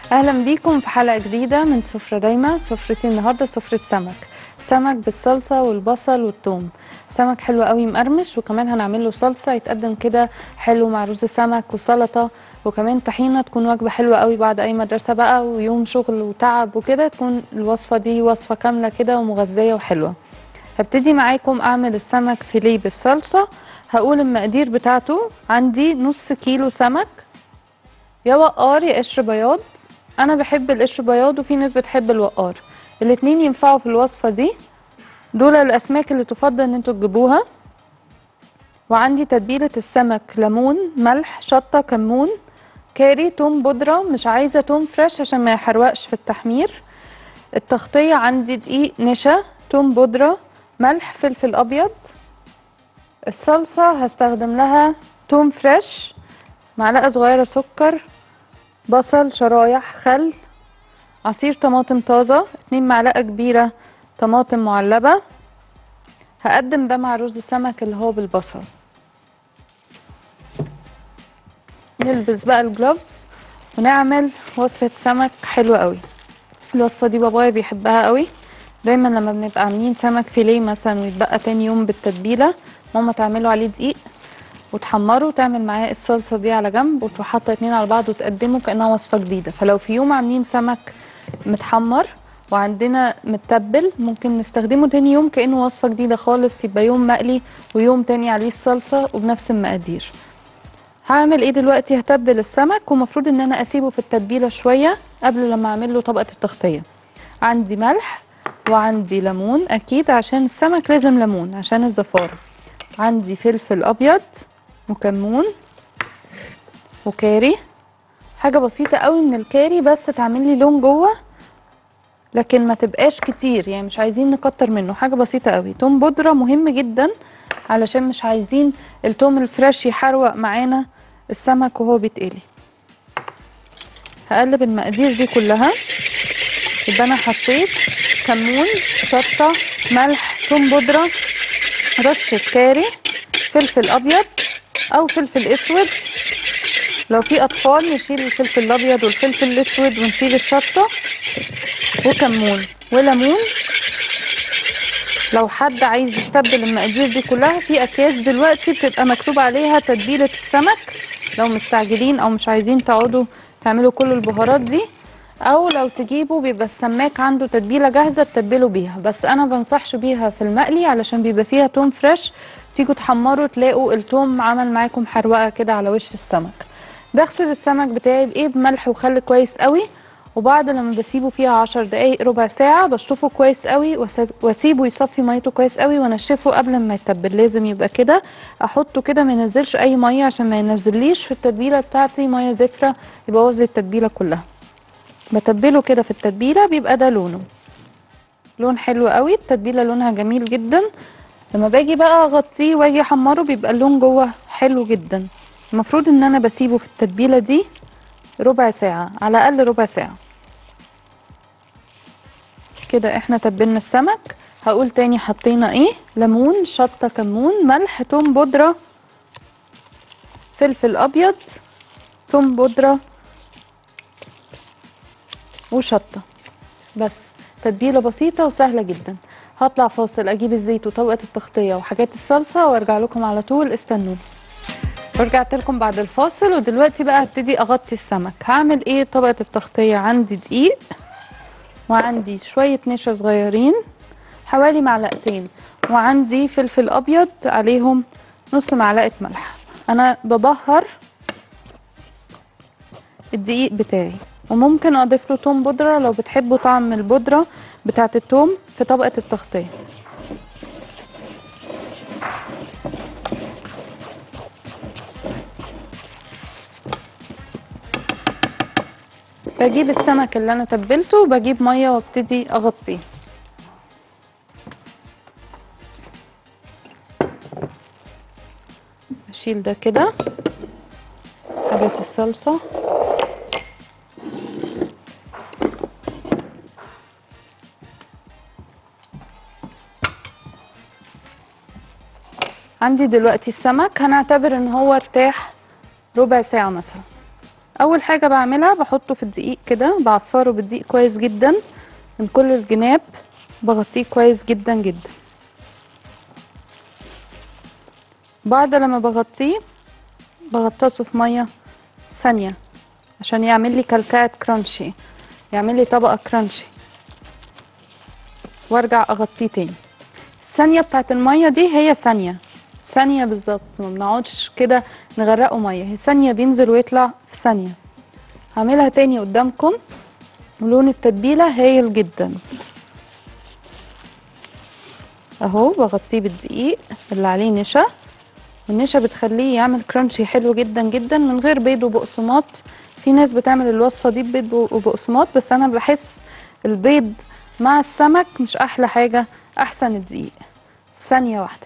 اهلا بيكم في حلقه جديده من سفره دايما سفرتي النهارده سفره سمك سمك بالصلصه والبصل والثوم سمك حلو قوي مقرمش وكمان هنعمل له صلصه يتقدم كده حلو مع رز سمك وسلطه وكمان طحينه تكون وجبه حلوه قوي بعد اي مدرسه بقى ويوم شغل وتعب وكده تكون الوصفه دي وصفه كامله كده ومغذيه وحلوه هبتدي معاكم اعمل السمك فيليه بالصلصه هقول المقادير بتاعته عندي نص كيلو سمك يا وقار يا قشر بياض انا بحب القشر بياض وفي ناس بتحب الوقار الاتنين ينفعوا في الوصفه دي دول الاسماك اللي تفضل ان انتوا تجيبوها وعندي تتبيله السمك ليمون ملح شطه كمون كاري توم بودره مش عايزه توم فريش عشان ما يحرقش في التحمير التغطيه عندي دقيق نشا توم بودره ملح فلفل ابيض الصلصه هستخدم لها توم فريش معلقه صغيره سكر بصل شرايح خل عصير طماطم طازه 2 معلقه كبيره طماطم معلبه هقدم ده مع رز السمك اللي هو بالبصل نلبس بقى الجلوفز ونعمل وصفه سمك حلوه قوي الوصفه دي بابايا بيحبها قوي دايما لما بنبقى عاملين سمك فيليه مثلا ويتبقى تاني يوم بالتتبيله ماما تعمله عليه دقيق وتحمره وتعمل معاه الصلصه دي على جنب وتروح حاطه اتنين على بعض وتقدمه كانها وصفه جديده فلو في يوم عاملين سمك متحمر وعندنا متبل ممكن نستخدمه تاني يوم كانه وصفه جديده خالص يبقى يوم مقلي ويوم تاني عليه الصلصه وبنفس المقادير هعمل ايه دلوقتي هتبل السمك ومفروض ان انا اسيبه في التتبيله شويه قبل لما اعمل له طبقه التغطيه عندي ملح وعندي ليمون اكيد عشان السمك لازم ليمون عشان الزفاره عندي فلفل ابيض وكمون وكاري حاجه بسيطه قوي من الكاري بس تعمل لي لون جوه لكن ما تبقاش كتير يعني مش عايزين نكتر منه حاجه بسيطه قوي توم بودره مهم جدا علشان مش عايزين التوم الفريش يحروق معانا السمك وهو بيتقلي هقلب المقادير دي كلها يبقى انا حطيت كمون شطه ملح توم بودره رشه كاري فلفل ابيض او فلفل اسود لو في اطفال نشيل الفلفل الابيض والفلفل الاسود ونشيل الشطه وكمون وليمون لو حد عايز يستبدل المقادير دي كلها في اكياس دلوقتي بتبقى مكتوب عليها تتبيله السمك لو مستعجلين او مش عايزين تقعدوا تعملوا كل البهارات دي او لو تجيبوا بيبقى السماك عنده تتبيله جاهزه تتبلوا بيها بس انا بنصحش بيها في المقلي علشان بيبقى فيها توم فريش تيجوا تحمروا تلاقوا التوم عمل معاكم حروقه كده على وش السمك بغسل السمك بتاعي بايه بملح وخل كويس قوي وبعد لما بسيبه فيها عشر دقايق ربع ساعة بشطفه كويس قوي واسيبه يصفي ميته كويس قوي وانشفه قبل ما يتبل لازم يبقى كده احطه كده ما ينزلش اي مية عشان ما ينزليش في التتبيلة بتاعتي مية زفرة يبوظ التتبيلة كلها بتبله كده في التتبيلة بيبقى ده لونه لون حلو قوي التتبيلة لونها جميل جدا لما باجي بقى اغطيه واجي احمره بيبقى اللون جوه حلو جدا المفروض ان انا بسيبه في التتبيلة دي ربع ساعة على الاقل ربع ساعة كده احنا تبلنا السمك هقول تاني حطينا ايه ليمون شطة كمون ملح توم بودرة فلفل ابيض توم بودرة وشطة بس تتبيلة بسيطة وسهلة جدا هطلع فاصل اجيب الزيت وطبقة التغطية وحاجات الصلصة وارجع لكم على طول استنوني ورجعت لكم بعد الفاصل ودلوقتي بقى هبتدي اغطي السمك هعمل ايه طبقة التغطية عندي دقيق وعندي شوية نشا صغيرين حوالي معلقتين وعندي فلفل ابيض عليهم نص معلقة ملح انا ببهر الدقيق بتاعي وممكن اضيف له توم بودرة لو بتحبوا طعم البودرة بتاعة التوم في طبقة التغطية بجيب السمك اللي انا تبلته وبجيب ميه وابتدي اغطيه اشيل ده كده حاجات الصلصه عندي دلوقتي السمك هنعتبر ان هو ارتاح ربع ساعة مثلا اول حاجه بعملها بحطه في الدقيق كده بعفره بالدقيق كويس جدا من كل الجناب بغطيه كويس جدا جدا بعد لما بغطيه بغطسه في ميه ثانيه عشان يعمل لي كلكعه كرانشي يعمل لي طبقه كرانشي وارجع اغطيه تاني الثانيه بتاعت الميه دي هي ثانيه ثانيه بالظبط ما بنقعدش كده نغرقه ميه هي ثانيه بينزل ويطلع في ثانيه هعملها تاني قدامكم ولون التتبيله هايل جدا اهو بغطيه بالدقيق اللي عليه نشا والنشا بتخليه يعمل كرانشي حلو جدا جدا من غير بيض وبقسماط في ناس بتعمل الوصفه دي ببيض وبقسماط بس انا بحس البيض مع السمك مش احلى حاجه احسن الدقيق ثانيه واحده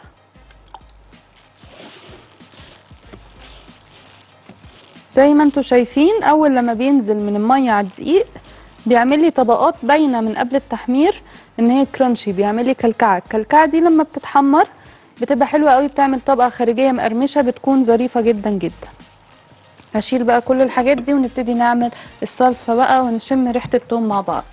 زي ما انتوا شايفين اول لما بينزل من الميه على الدقيق بيعمل لي طبقات باينه من قبل التحمير ان هي كرانشي بيعمل لي كلكعه الكلكعه دي لما بتتحمر بتبقى حلوه قوي بتعمل طبقه خارجيه مقرمشه بتكون ظريفه جدا جدا هشيل بقى كل الحاجات دي ونبتدي نعمل الصلصه بقى ونشم ريحه التوم مع بعض